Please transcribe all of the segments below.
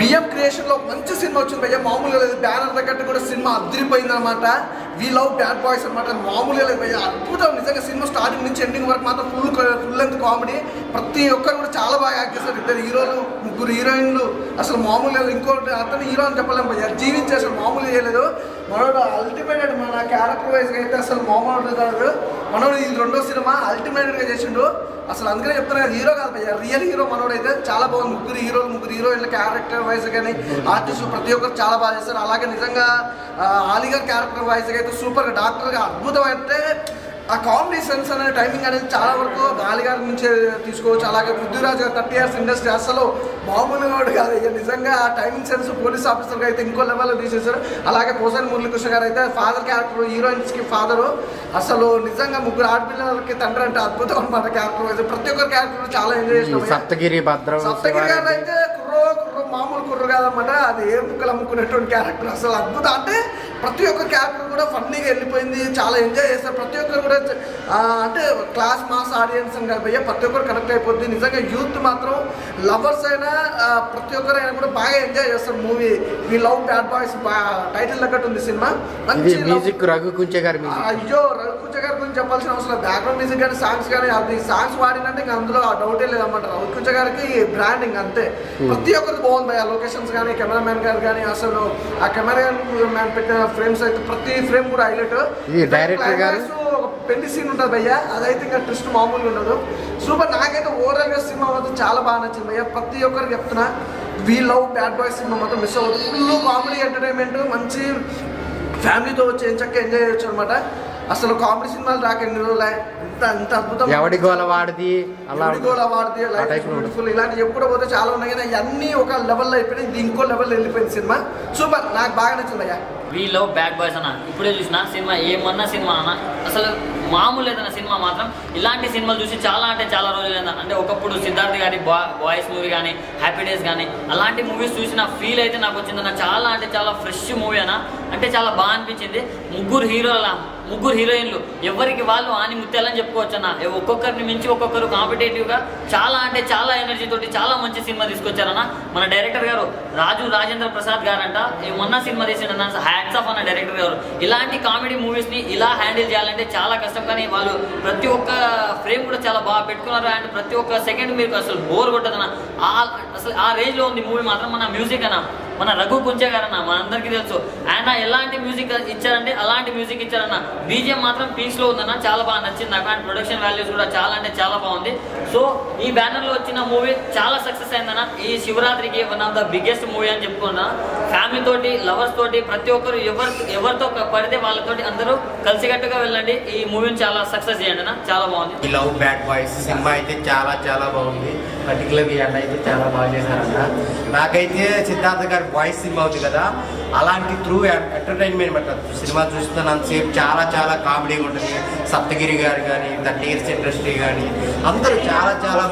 BM creation లో ఒక మంచి సినిమా వచ్చింది భయ్య మామూలుగా లేదు బ్యానర్ తగ్గట్టు కూడా సినిమా అదిరిపోయింది అనమాట వీ లవ్ బ్యాడ్ బాయ్స్ అనమాట మామూలుగా లేదు భయ్య అద్భుతం నిజంగా సినిమా స్టార్టింగ్ నుంచి ఎండింగ్ వరకు మాత్రం ఫుల్ ఫుల్ లెంత్ కామెడీ ప్రతి ఒక్కరు కూడా చాలా బాగా యాక్ట్ చేస్తారు ఇద్దరు హీరోలు ముగ్గురు హీరోయిన్లు అసలు మామూలుగా లేదు. ఇంకోటి అతను హీరో అని చెప్పలేము భయ్య జీవించి అసలు మామూలు చేయలేదు మనోడు అల్టిమేట్ మన క్యారెక్టర్ వైజ్గా అయితే అసలు మామూలు కాదు మనోడు ఇది రెండో సినిమా అల్టిమేట్గా చేసిండు అసలు అందుకనే చెప్తున్నా హీరో కాదు భయ్య రియల్ హీరో మనోడు అయితే చాలా బాగుంది ముగ్గురు హీరోలు ముగ్గురు హీరోయిన్ల క్యారెక్టర్ వైజ్ కానీ ఆర్టిస్ట్ ప్రతి ఒక్కరు చాలా బాగా చేస్తారు అలాగే నిజంగా ఆ, ఆలిగర్ క్యారెక్టర్ వైజ్ అయితే సూపర్ డాక్టర్గా అద్భుతం అయితే ఆ కామెడీ సెన్స్ అనే టైమింగ్ అనేది చాలా వరకు గాలిగారి నుంచే తీసుకోవచ్చు అలాగే పృథ్వీరాజ్ గారు థర్టీ ఇయర్స్ ఇండస్ట్రీ అసలు మామూలుగా వాడు కాదు ఇక నిజంగా ఆ టైమింగ్ సెన్స్ పోలీస్ ఆఫీసర్గా అయితే ఇంకో లెవెల్లో తీసేశారు అలాగే పోసాని మురళీకృష్ణ గారు అయితే ఫాదర్ క్యారెక్టర్ హీరోయిన్స్కి ఫాదరు అసలు నిజంగా ముగ్గురు ఆడపిల్లలకి తండ్రి అంటే అద్భుతం అనమాట క్యారెక్టర్ వైజ్ ప్రతి ఒక్కరి క్యారెక్టర్ చాలా ఎంజాయ్ ఈ చేసినాం సప్తగిరి భద్రం సప్తగిరి గారు శివారెడ్డి. అయితే కుర్రో కుర్రో మామూలు కుర్ర కాదన్నమాట అది ఏ ముక్కలు అమ్ముకునేటువంటి క్యారెక్టర్ అసలు అద్భుతం అంటే ప్రతి ఒక్క క్యారెక్టర్ కూడా ఫన్నీగా వెళ్ళిపోయింది చాలా ఎంజాయ్ చేస్తారు ప్రతి ఒక్కరు కూడా ఆ, అంటే క్లాస్ మాస్ ఆడియన్స్ అని కాదు భయ్య ప్రతి ఒక్కరు కనెక్ట్ అయిపోద్ది నిజంగా యూత్ మాత్రం లవర్స్ అయినా ఆ, ప్రతి ఒక్కరైనా కూడా బాగా ఎంజాయ్ చేస్తారు movie we love bad boys title తగ్గట్టు ఉంది సినిమా ఇది మంచి love- మ్యూజిక్ రఘు కుంచే గారి మ్యూజిక్ అయ్యో రఘుకుంచ గారి గురించి చెప్పాల్సిన అవసరం లేదు బ్యాక్గ్రౌండ్ మ్యూజిక్ కానీ సాంగ్స్ కానీ అది సాంగ్స్ వాడినంటే ఇంకా అందులో ఆ డౌటే లేదన్నమాట రఘుకుంచ గారికి బ్రాండింగ్ అంతే ప్రతి ఒక్కరికి బాగుంది ఆ లొకేషన్స్ కానీ కెమెరామ్యాన్ గారు కానీ అసలు ఆ కెమెరా మ్యాన్ పెట్టిన ఫ్రేమ్స్ అయితే ప్రతి ఫ్రేమ్ కూడా హైలైట్ ఇది director గారు? ఒక పెళ్లి సీన్ ఉంటుంది భయ్య అదైతే ఇంకా ట్విస్ట్ మామూలుగా ఉండదు సూపర్ నాకైతే ఓవరాల్ గా సినిమా మాత్రం చాలా బాగా నచ్చింది భయ్య ప్రతి ఒక్కరికి చెప్తున్నా వీ లవ్ బ్యాడ్ బాయ్ సినిమా మాత్రం మిస్ అవ్వదు ఫుల్ కామెడీ ఎంటర్టైన్మెంట్ మంచి ఫ్యామిలీతో వచ్చి ఏం చక్కగా ఎంజాయ్ చేయొచ్చు అనమాట అసలు కామెడీ సినిమాలు రాక ఎన్ని రోజులు ఇంత ఇంత అద్భుతం ఎవడి గోల వాడిది అలా ఎవడి కూడా వాడితే ఆ లైఫ్ type లో బ్యూటిఫుల్ ఇలాంటి ఎప్పుడో పోతే చాలా ఉన్నాయి కానీ అన్నీ ఒక లెవెల్లో అయిపోయినాయి ఇది ఇంకో లెవెల్లో వెళ్ళిపోయింది సినిమా సూపర్ నాకు బాగా నచ్చింది అయ్యా వీ లవ్ బ్యాక్ బాయ్స్ అన్న ఇప్పుడే చూసిన సినిమా ఏమన్నా సినిమా అన్న అసలు మామూలు ఏదైనా సినిమా మాత్రం ఇలాంటి సినిమాలు చూసి చాలా అంటే చాలా రోజులైందా అంటే ఒకప్పుడు సిద్ధార్థ్ గారి బా బాయ్స్ మూవీ కానీ హ్యాపీ డేస్ కానీ అలాంటి మూవీస్ చూసిన ఫీల్ అయితే నాకు వచ్చిందన్న చాలా అంటే చాలా ఫ్రెష్ మూవీ అన్న అంటే చాలా బాగా అనిపించింది ముగ్గురు హీరోల ముగ్గురు హీరోయిన్లు ఎవరికి వాళ్ళు ఆని ముత్యాలని చెప్పుకోవచ్చు అన్న ఎ- ఒక్కొక్కరిని మించి ఒక్కొక్కరు కాంపిటేటివ్గా చాలా అంటే చాలా ఎనర్జీ తోటి చాలా మంచి సినిమా తీసుకొచ్చారన్న మన డైరెక్టర్ గారు రాజు రాజేంద్ర ప్రసాద్ గారంట ఈ మొన్న సినిమా తీసిండన్న హ్యాట్స్ ఆఫ్ అన్న డైరెక్టర్ గారు ఇలాంటి కామెడీ మూవీస్ని ఇలా హ్యాండిల్ చేయాలంటే చాలా కష్టం కానీ వాళ్ళు ప్రతి ఒక్క ఫ్రేమ్ కూడా చాలా బాగా పెట్టుకున్నారు అండ్ ప్రతి ఒక్క సెకండ్ మీకు అసలు బోర్ కొట్టదన్న ఆ అసలు ఆ రేంజ్లో ఉంది మూవీ మాత్రం మన మ్యూజిక్ అన్న మన రఘు కుంచే గారన్న మన అందరికీ తెలుసు ఆయన ఎలాంటి మ్యూజిక్ ఇచ్చారంటే అలాంటి మ్యూజిక్ ఇచ్చారన్న బీజిఎం మాత్రం పీక్స్ లో ఉందన్న చాలా బాగా నచ్చింది నాకు అండ్ ప్రొడక్షన్ వాల్యూస్ కూడా చాలా అంటే చాలా బాగుంది సో ఈ బ్యానర్ లో వచ్చిన మూవీ చాలా సక్సెస్ అయిందన్న ఈ శివరాత్రికి one of the biggest movie అని చెప్పుకున్నా ఫ్యామిలీ తోటి లవర్స్ తోటి ప్రతి ఒక్కరు ఎవరు ఎవరితో పడితే వాళ్ళతోటి అందరూ కలిసికట్టుగా వెళ్ళండి ఈ మూవీని చాలా సక్సెస్ చేయండి అన్న చాలా బాగుంది ఈ లవ్ బ్యాడ్ బాయ్స్ సినిమా అయితే చాలా చాలా బాగుంది పర్టికులర్ ఈ అన్న అయితే చాలా బాగా చేశారన్న నాకైతే సిద్ధార్థ గారి వాయిస్ సినిమా అవుతుంది కదా అలాంటి త్రూ ఎంటర్టైన్మెంట్ అనమాట సినిమా చూస్తున్నంతసేపు చాలా చాలా కామెడీగా ఉంటుంది సప్తగిరి గారు కానీ థర్టీ ఇయర్స్ ఇండస్ట్రీ కానీ అందరూ చాలా చాలా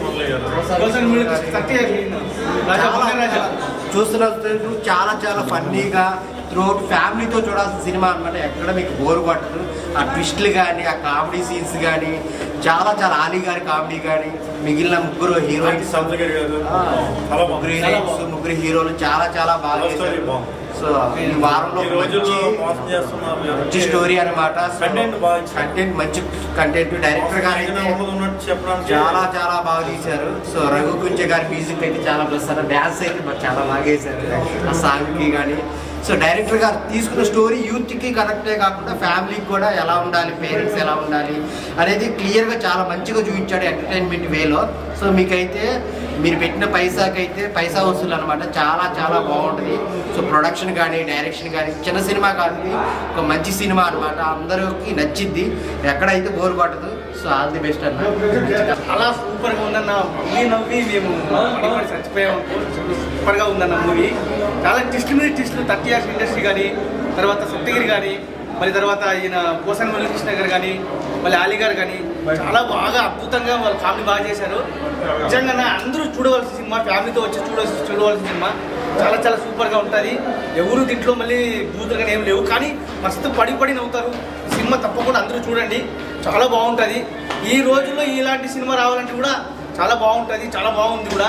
బాగుంటుంది చూస్తున్నందుకు చాలా చాలా ఫన్నీగా త్రూఅవుట్ ఫ్యామిలీతో చూడాల్సిన సినిమా అనమాట ఎక్కడ మీకు బోర్ కొట్టదు ఆ ట్విస్ట్లు కానీ ఆ కామెడీ సీన్స్ కానీ చాలా చాలా ఆలీ గారి కామెడీ కానీ మిగిలిన ముగ్గురు హీరోయిన్స్ సప్తగిరి గారు ఆ, చాలా ముగ్గురు బాగుంది. హీరోయిన్స్ ముగ్గురు హీరోలు చాలా చాలా బాగా Love story చేశారు బాగుంది. సో ఈ వారంలో ఈ రోజుల్లో మంచి మోసం చేస్తున్నారు మంచి స్టోరీ అనమాట Content బాగా ఇచ్చారు. కంటెంట్ మంచి కంటెంట్ డైరెక్టర్ గారు ఆయన అయితే ఉన్నది ఉన్నట్టు చెప్పడానికి చాలా చాలా బాగా తీశారు సో రఘు కుంచె గారి మ్యూజిక్ అయితే చాలా ప్లస్ అన్న డ్యాన్స్ అయితే మరి చాలా బాగా వేశారు ఆ సాంగ్కి కానీ సో డైరెక్టర్ గారు తీసుకున్న స్టోరీ యూత్కి కనెక్టే కాకుండా ఫ్యామిలీకి కూడా ఎలా ఉండాలి పేరెంట్స్ ఎలా ఉండాలి అనేది క్లియర్గా చాలా మంచిగా చూపించాడు ఎంటర్టైన్మెంట్ వేలో సో మీకైతే మీరు పెట్టిన పైసాకి అయితే పైసా వసూలు అనమాట చాలా చాలా బాగుంటుంది సో ప్రొడక్షన్ కానీ డైరెక్షన్ కానీ చిన్న సినిమా కాదు ఇది ఒక మంచి సినిమా అనమాట అందరికి నచ్చిద్ది ఎక్కడైతే బోర్ పడదు సో ఆల్ ది బెస్ట్ అన్న చాలా సూపర్ గా ఉందన్న మూవీ నవ్వి మేము పడి చచ్చిపోయాం సూపర్ గా ఉందన్న మూవీ చాలా ట్విస్ట్ మీద ట్విస్ట్లు థర్టీ ఇయర్స్ ఇండస్ట్రీ కానీ తర్వాత సప్తగిరి కానీ మళ్ళీ తర్వాత ఈయన పోసన్ మురళీకృష్ణ గారు కానీ మళ్ళీ ఆలీ గారు కానీ చాలా బాగా అద్భుతంగా వాళ్ళు కామెడీ బాగా చేశారు నిజంగా అందరూ చూడవలసిన సినిమా ఫ్యామిలీతో వచ్చి చూడవలసి చూడవలసిన సినిమా చాలా చాలా సూపర్గా ఉంటుంది ఎవరు దీంట్లో మళ్ళీ బూతులు కానీ ఏం లేవు కానీ మస్తు పడి పడి నవ్వుతారు సినిమా తప్పకుండా అందరూ చూడండి చాలా బాగుంటుంది ఈ రోజుల్లో ఇలాంటి సినిమా రావాలంటే కూడా చాలా బాగుంటుంది చాలా బాగుంది కూడా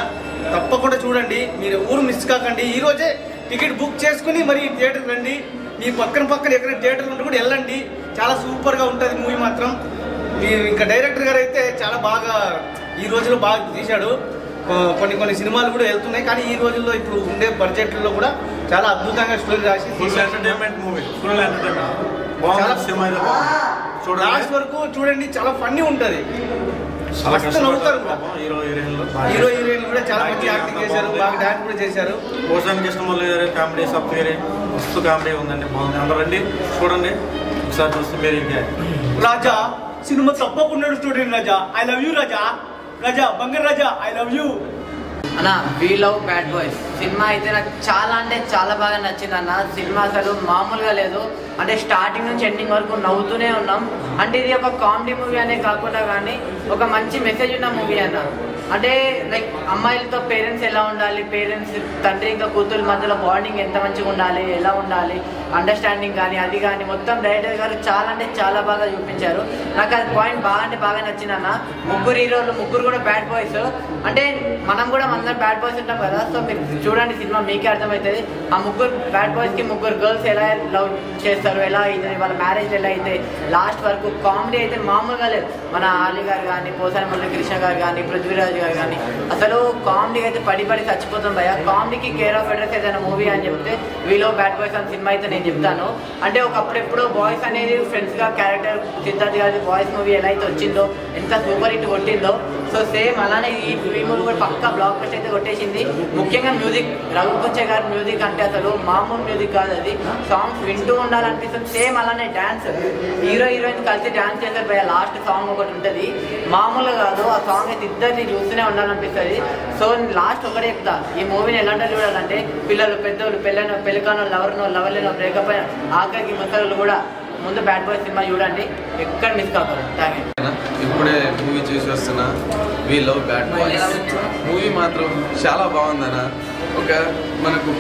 తప్పకుండా చూడండి మీరు ఊరు మిస్ కాకండి ఈ రోజే టికెట్ బుక్ చేసుకుని మరి థియేటర్ రండి మీ పక్కన పక్కన ఎక్కడ థియేటర్ ఉంటే కూడా వెళ్ళండి చాలా సూపర్గా ఉంటుంది మూవీ మాత్రం మీరు ఇంకా డైరెక్టర్ గారు అయితే చాలా బాగా ఈ రోజులో బాగా తీశాడు కొ- కొన్ని కొన్ని సినిమాలు కూడా వెళ్తున్నాయి కానీ ఈ రోజుల్లో ఇప్పుడు ఉండే బడ్జెట్లో కూడా చాలా అద్భుతంగా స్టోరీ రాసి ఫుల్ తీశాడు. ఎంటర్టైన్మెంట్ మూవీ ఫుల్ ఎంటర్టైన్మెంట్ బాగుంది చాలా- సినిమా అయితే బాగుంది చూడండి లాస్ట్ వరకు చూడండి చాలా ఫన్నీ ఉంటది చాలా మస్తు కష్టపడతారు నవ్వుతారు పాపం హీరో హీరోయిన్లు హీరో హీరోయిన్ కూడా చాలా మంచి యాక్టింగ్ చేశారు బాగా డాన్స్ కూడా చేశారు ఓసానికి ఇష్టం లేదు కామెడీ సబ్ వేరే మస్తు కామెడీ ఉందండి బాగుంది అందరూ రండి చూడండి ఒకసారి చూస్తే మీరు ఇంకా రాజా సినిమా తప్పకుండా చూడండి Raja I love you Raja Raja బంగారు రాజా ఐ లవ్ యూ అన్న వీ లవ్ బ్యాడ్ బాయ్స్ సినిమా అయితే నాకు చాలా అంటే చాలా బాగా నచ్చింది అన్న సినిమా అసలు మామూలుగా లేదు అంటే స్టార్టింగ్ నుంచి ఎండింగ్ వరకు నవ్వుతూనే ఉన్నాం అంటే ఇది ఒక కామెడీ మూవీ అనే కాకుండా కానీ ఒక మంచి మెసేజ్ ఉన్న మూవీ అన్న అంటే లైక్ అమ్మాయిలతో పేరెంట్స్ ఎలా ఉండాలి పేరెంట్స్ తండ్రి ఇంకా కూతురు మధ్యలో బాండింగ్ ఎంత మంచిగా ఉండాలి ఎలా ఉండాలి అండర్స్టాండింగ్ కానీ అది కానీ మొత్తం డైరెక్టర్ గారు చాలా అంటే చాలా బాగా చూపించారు నాకు అది పాయింట్ బాగా అంటే బాగా నచ్చింది అన్న ముగ్గురు హీరోలు ముగ్గురు కూడా బ్యాడ్ బాయ్స్ అంటే మనం కూడా అందరం బ్యాడ్ బాయ్స్ ఉంటాం కదా సో మీరు చూడండి సినిమా మీకే అర్థమవుతుంది ఆ ముగ్గురు బ్యాడ్ బాయ్స్ కి ముగ్గురు గర్ల్స్ ఎలా లవ్ చేస్తారు ఎలా అవుతుంది వాళ్ళ మ్యారేజ్ ఎలా అయితే లాస్ట్ వరకు కామెడీ అయితే మామూలుగా లేదు మన ఆలి గారు కానీ పోసాని మురళీ కృష్ణ గారు కానీ పృథ్వీరాజ్ గారు కానీ అసలు కామెడీ అయితే పడి పడి చచ్చిపోతాం భయ కామెడీకి కేర్ ఆఫ్ అడ్రస్ ఏదైనా మూవీ అని చెప్తే వీలో బ్యాడ్ బాయ్స్ అని సినిమా అయితే నేను చెప్తాను అంటే ఒకప్పుడెప్పుడు బాయ్స్ అనేది ఫ్రెండ్స్ గా క్యారెక్టర్ సిద్ధార్థ్ గారి బాయ్స్ మూవీ ఎలా అయితే వచ్చిందో ఎంత సూపర్ హిట్ కొట్టిందో సో సేమ్ అలానే ఈ ఈ మూవీ కూడా పక్కా బ్లాక్ బస్ట్ అయితే కొట్టేసింది ముఖ్యంగా మ్యూజిక్ రఘుకుంచే గారి మ్యూజిక్ అంటే అసలు మామూలు మ్యూజిక్ కాదు అది సాంగ్స్ వింటూ ఉండాలనిపిస్తుంది సేమ్ అలానే డాన్స్ హీరో హీరోయిన్ కలిసి డాన్స్ చేశారు భయ లాస్ట్ సాంగ్ ఒకటి ఉంటుంది మామూలుగా కాదు ఆ సాంగ్ అయితే ఇద్దరిని చూస్తూనే ఉండాలనిపిస్తుంది సో లాస్ట్ ఒకటే చెప్తా ఈ మూవీని ఎలాంటి చూడాలంటే పిల్లలు పెద్దోళ్ళు పెళ్ళైన పెళ్ళికానో లవర్నో లవర్లేనో బ్రేకప్ అయిన ఆఖరికి ముసలు కూడా ముందు బ్యాడ్ బాయ్ సినిమా చూడండి ఎక్కడ మిస్ కాకూడదు థ్యాంక్ యూ ఇప్పుడే మూవీ చూసి వస్తున్నా we love bad boys movie మాత్రం చాలా బాగుందన్న ఒక మనకు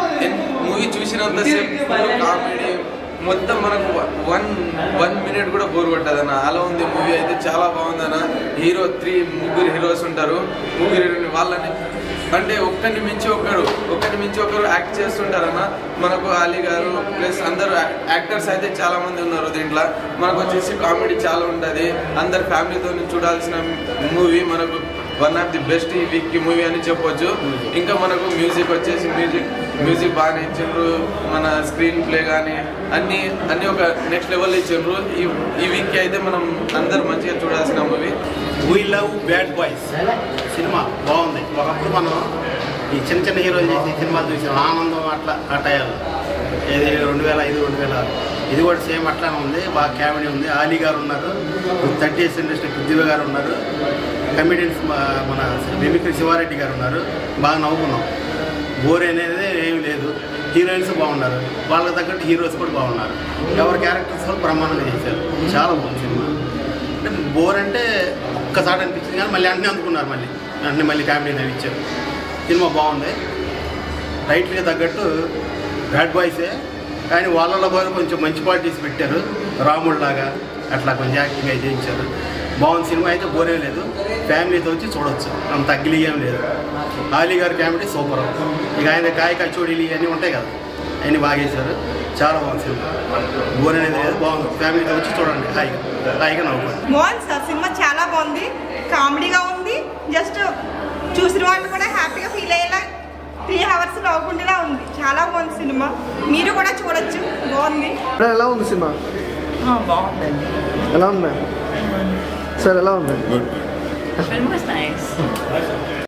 మూవీ చూసినంతసేపు కామెడీ మొత్తం మనకు వన్ వన్ మినిట్ కూడా బోర్ కొట్టదన్న అలా ఉంది మూవీ అయితే చాలా బాగుందన్న హీరో త్రీ ముగ్గురు హీరోస్ ఉంటారు ముగ్గురు hero- వాళ్ళని అంటే ఒక్కరిని మించి ఒకరు ఒకరిని మించి ఒకరు యాక్ట్ చేస్తుంటారన్న మనకు అలీ గారు ప్లస్ అందరూ యాక్టర్స్ అయితే చాలా మంది ఉన్నారు దీంట్లో మనకు వచ్చేసి కామెడీ చాలా ఉంటుంది అందరు ఫ్యామిలీతో చూడాల్సిన మూవీ మనకు వన్ ఆఫ్ ది బెస్ట్ ఈ వీక్ మూవీ అని చెప్పొచ్చు ఇంకా మనకు మ్యూజిక్ వచ్చేసి మ్యూజిక్ మ్యూజిక్ బాగానే ఇచ్చిండ్రు మన స్క్రీన్ ప్లే కానీ అన్ని అన్ని ఒక నెక్స్ట్ లెవెల్ ఇచ్చిండ్రు ఈ ఈ వీక్ అయితే మనం అందరు మంచిగా చూడాల్సిన movie we love bad boys సినిమా బాగుంది ఒకప్పుడు మనం ఈ చిన్న చిన్న హీరోలు చేసే సినిమాలు చూసాం ఆనందం అట్లా ఆ టైంలో ఏది రెండు వేల ఐదు రెండు వేల ఆరు ఇది కూడా సేమ్ అట్లానే ఉంది బాగా కామెడీ ఉంది ఆలీ గారు ఉన్నారు థర్టీ ఇయర్స్ ఇండస్ట్రీ పృథ్వీ గారు ఉన్నారు కమెడియన్స్ మన మిమిక్రీ శివారెడ్డి గారు ఉన్నారు బాగా నవ్వుకున్నాం బోర్ అనేది ఏమి లేదు హీరోయిన్స్ బాగున్నారు వాళ్ళకి తగ్గట్టు హీరోస్ కూడా బాగున్నారు ఎవరి క్యారెక్టర్స్ కూడా బ్రహ్మాండంగా చేశారు చాలా బాగుంది సినిమా అంటే బోర్ అంటే ఒక్కసారి అనిపించింది కానీ మళ్ళీ అన్నీ అందుకున్నారు మళ్ళీ అన్నీ మళ్ళీ కామెడీ నవ్వు ఇచ్చారు సినిమా బాగుంది టైటిల్గా తగ్గట్టు బ్యాడ్ బాయ్సే కానీ వాళ్ళలో కూడా కొంచెం మంచి క్వాలిటీస్ పెట్టారు రాముడిలాగా అట్లా కొంచెం యాక్టింగ్ అయితే చేయించారు బాగుంది సినిమా అయితే బోరే లేదు ఫ్యామిలీతో వచ్చి చూడొచ్చు అంత తగ్గిలి ఏం లేదు ఆలీ గారి కామెడీ సూపర్ ఇక ఆయన కాయ కచోడీలు ఇవన్నీ ఉంటాయి కదా అవన్నీ బాగా వేశారు చాలా బాగుంది సినిమా బోర్ అనేది లేదు బాగుంది ఫ్యామిలీతో వచ్చి చూడండి హాయిగా హాయిగా నవ్వుకోండి బాగుంది సార్ సినిమా చాలా బాగుంది కామెడీగా ఉంది జస్ట్ చూసిన వాళ్ళు కూడా హ్యాపీగా ఫీల్ అయ్యేలా త్రీ అవర్స్ నవ్వుకుంటూనే ఉంది చాలా బాగుంది సినిమా మీరు కూడా చూడొచ్చు బాగుంది ఇప్పుడు ఎలా ఉంది సినిమా బాగుందండి ఎలా ఉంది మ్యామ్ సార్ ఎలా ఉంది ఫిల్మ్ వాస్ నైస్